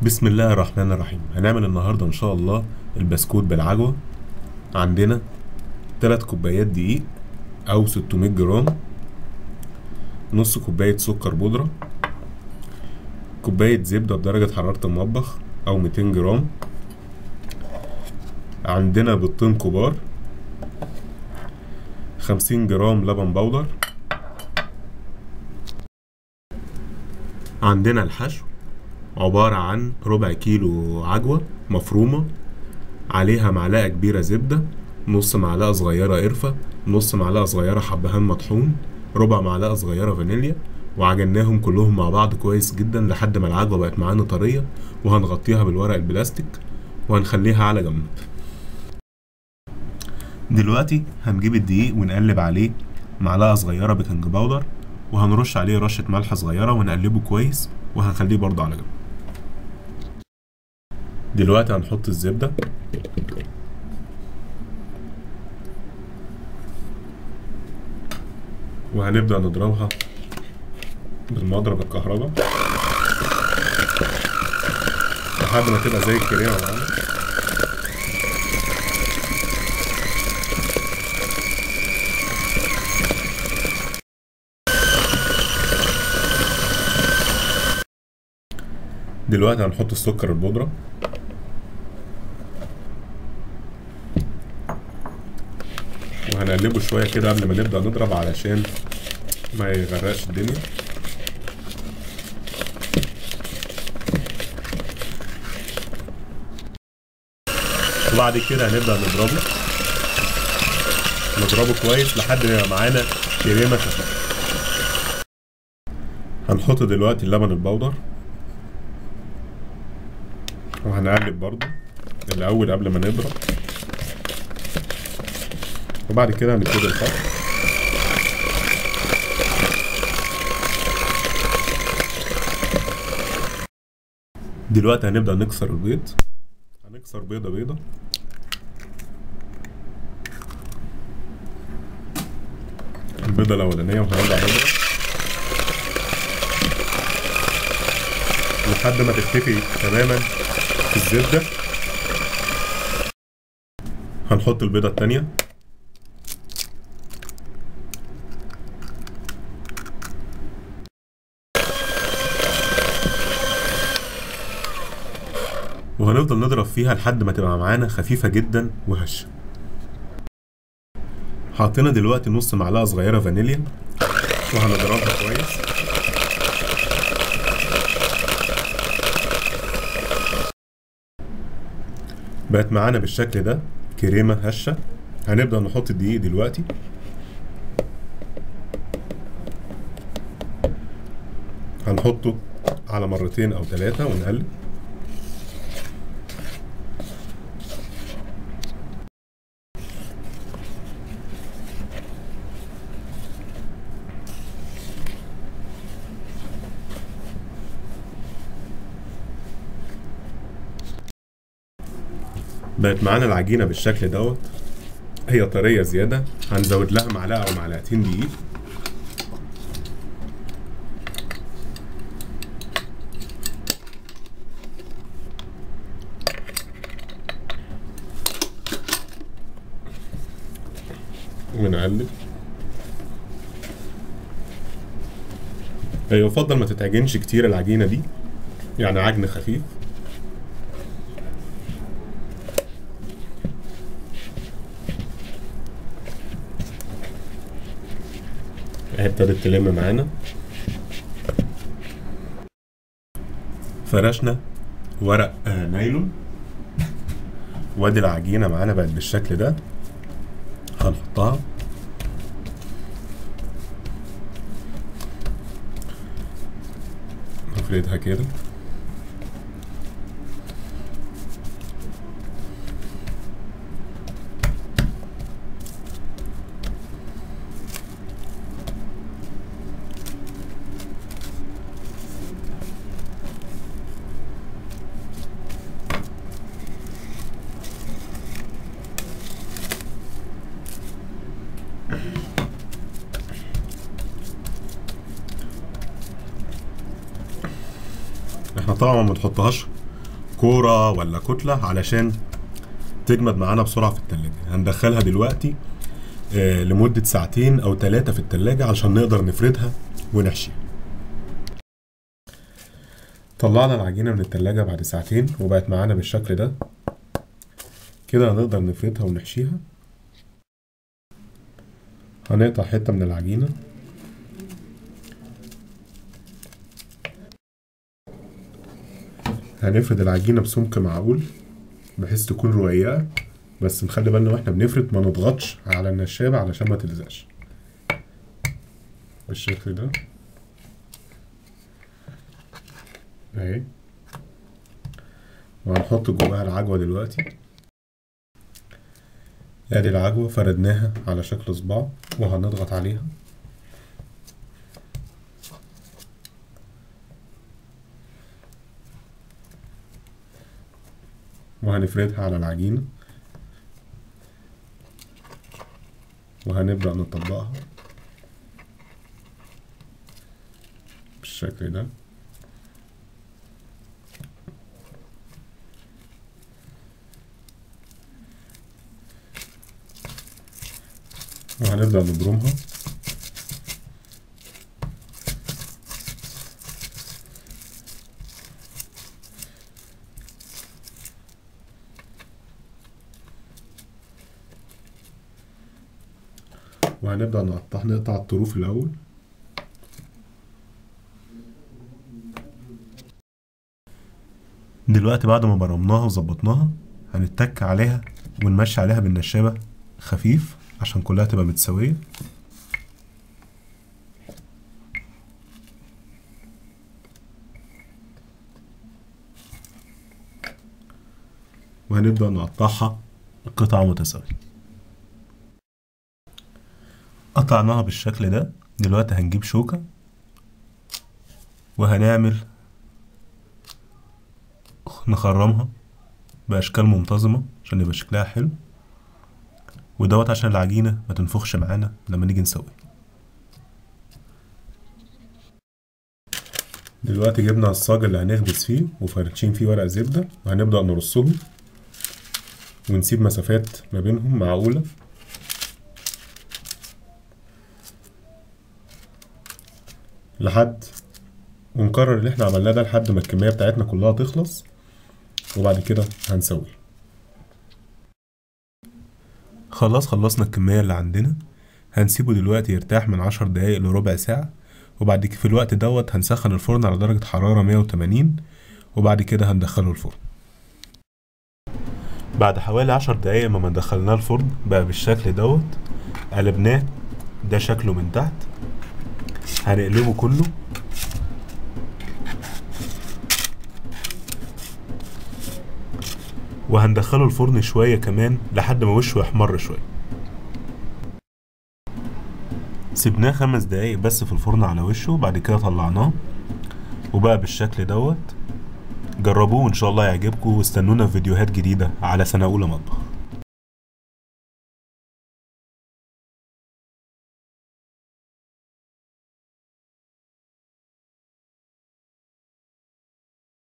بسم الله الرحمن الرحيم هنعمل النهاردة إن شاء الله البسكوت بالعجوة عندنا تلات كوبايات دقيق أو 600 جرام نص كوباية سكر بودرة كوباية زبدة بدرجة حرارة المطبخ أو 200 جرام عندنا بيضتين كبار 50 جرام لبن بودر عندنا الحشو عبارة عن ربع كيلو عجوة مفرومة عليها معلقة كبيرة زبدة نص معلقة صغيرة قرفة نص معلقة صغيرة حبهان مطحون ربع معلقة صغيرة فانيليا وعجناهم كلهم مع بعض كويس جدا لحد ما العجوة بقت معانا طرية وهنغطيها بالورق البلاستيك وهنخليها على جنب دلوقتي هنجيب الدقيق ونقلب عليه معلقة صغيرة بيكنج باودر وهنرش عليه رشة ملح صغيرة ونقلبه كويس وهنخليه برضه على جنب دلوقتي هنحط الزبدة وهنبدأ نضربها بالمضرب الكهرباء لحد ما تبقى زي الكريمة معانا دلوقتي هنحط السكر البودرة وهنقلبه شوية كده قبل ما نبدأ نضرب علشان ما يغرقش الدنيا وبعد كده هنبدأ نضربه نضربه كويس لحد ما يبقى معانا كريمة خفيفة هنحط دلوقتي اللبن البودر وهنقلب برضو الأول قبل ما نضرب وبعد كده هنبتدي الخط دلوقتي هنبدأ نكسر البيض هنكسر بيضة بيضة البيضة الأولانية وهنرجع نضرب لحد ما تختفي تماما في الزبدة هنحط البيضة التانية وهنفضل نضرب فيها لحد ما تبقى معانا خفيفة جدا وهشة حطينا دلوقتي نص معلقة صغيرة فانيليا وهنضربها كويس بقت معانا بالشكل ده كريمة هشة هنبدأ نحط الدقيق دلوقتي هنحطه على مرتين أو ثلاثة ونقلب بقت معانا العجينة بالشكل دوت هي طرية زيادة هنزود لها معلقة أو معلقتين دقيق ونقلب يفضل ما تتعجنش كتير العجينة دي يعني عجن خفيف اهي ابتدت تلم معانا فرشنا ورق آه نايلون وادي العجينة معانا بقت بالشكل ده هنحطها نفردها كده احنا طبعا ما بنحطهاش كورة ولا كتلة علشان تجمد معانا بسرعة في التلاجة هندخلها دلوقتي آه، لمدة ساعتين أو ثلاثة في التلاجة علشان نقدر نفردها ونحشيها طلعنا العجينة من التلاجة بعد ساعتين وبقت معانا بالشكل ده كده هنقدر نفردها ونحشيها هنقطع حتة من العجينة هنفرد العجينة بسمك معقول بحيث تكون رقيقة بس نخلي بالنا واحنا بنفرد ما نضغطش على النشابة علشان ما تلزقش بالشكل ده اهي وهنحط جواها العجوة دلوقتي ادي العجوة فردناها على شكل صباع وهنضغط عليها وهنفردها على العجينة وهنبدأ نطبقها بالشكل ده وهنبدأ نبرمها وهنبدأ نقطع نقطع الطروف الأول دلوقتي بعد ما برمناها وظبطناها هنتك عليها ونمشي عليها بالنشابة خفيف عشان كلها تبقى متساوية وهنبدأ نقطعها قطع متساوية قطعناها بالشكل ده دلوقتي هنجيب شوكة وهنعمل نخرمها بأشكال منتظمة عشان يبقى شكلها حلو ودوت عشان العجينة ما تنفخش معانا لما نيجي نسوي دلوقتي جبنا الصاج اللي هنخبز فيه وفرشين فيه ورق زبدة وهنبدأ نرصهم ونسيب مسافات ما بينهم معقولة لحد ونكرر اللي احنا عملناه ده لحد ما الكمية بتاعتنا كلها تخلص وبعد كده هنسوي خلاص خلصنا الكمية اللي عندنا هنسيبه دلوقتي يرتاح من عشر دقايق لربع ساعة وبعد كده في الوقت دوت هنسخن الفرن على درجة حرارة مية وتمانين وبعد كده هندخله الفرن بعد حوالي عشر دقايق ما دخلناه الفرن بقى بالشكل دوت قلبناه ده شكله من تحت هنقلبه كله وهندخله الفرن شوية كمان لحد ما وشه يحمر شوية سيبناه خمس دقايق بس في الفرن على وشه وبعد كده طلعناه وبقى بالشكل دوت جربوه وان شاء الله يعجبكم واستنونا في فيديوهات جديدة على سنة أولى مطبخ